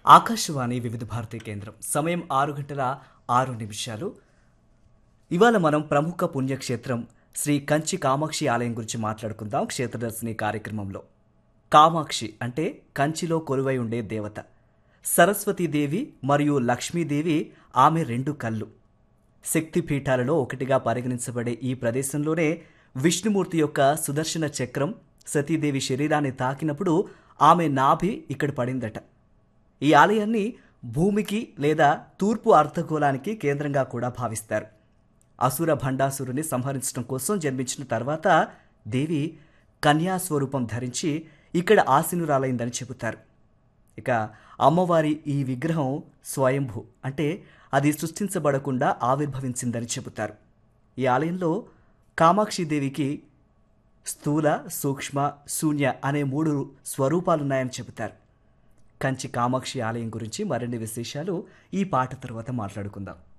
ఆకాశవాణి వివిధ భారతి కేంద్రం సమయం ఆరు గంటల ఆరు నిమిషాలు ఇవాళ మనం ప్రముఖ పుణ్యక్షేత్రం శ్రీ కంచి కామాక్షి ఆలయం గురించి మాట్లాడుకుందాం క్షేత్రదర్శిని కార్యక్రమంలో కామాక్షి అంటే కంచిలో కొలువై ఉండే దేవత సరస్వతీదేవి మరియు లక్ష్మీదేవి ఆమె రెండు కళ్ళు శక్తిపీఠాలలో ఒకటిగా పరిగణించబడే ఈ ప్రదేశంలోనే విష్ణుమూర్తి యొక్క సుదర్శన చక్రం సతీదేవి శరీరాన్ని తాకినప్పుడు ఆమె నాభి ఇక్కడ పడిందట ఈ ఆలయాన్ని భూమికి లేదా తూర్పు అర్ధగోళానికి కేంద్రంగా కూడా భావిస్తారు అసుర భండాసురుని సంహరించడం కోసం జన్మించిన తర్వాత దేవి కన్యా స్వరూపం ధరించి ఇక్కడ ఆసీనురాలైందని చెబుతారు ఇక అమ్మవారి ఈ విగ్రహం స్వయంభూ అంటే అది సృష్టించబడకుండా ఆవిర్భవించిందని చెబుతారు ఈ ఆలయంలో కామాక్షిదేవికి స్థూల సూక్ష్మ శూన్య అనే మూడు స్వరూపాలున్నాయని చెబుతారు కంచి కామాక్షి ఆలయం గురించి మరిన్ని విశేషాలు ఈ పాట తర్వాత మాట్లాడుకుందాం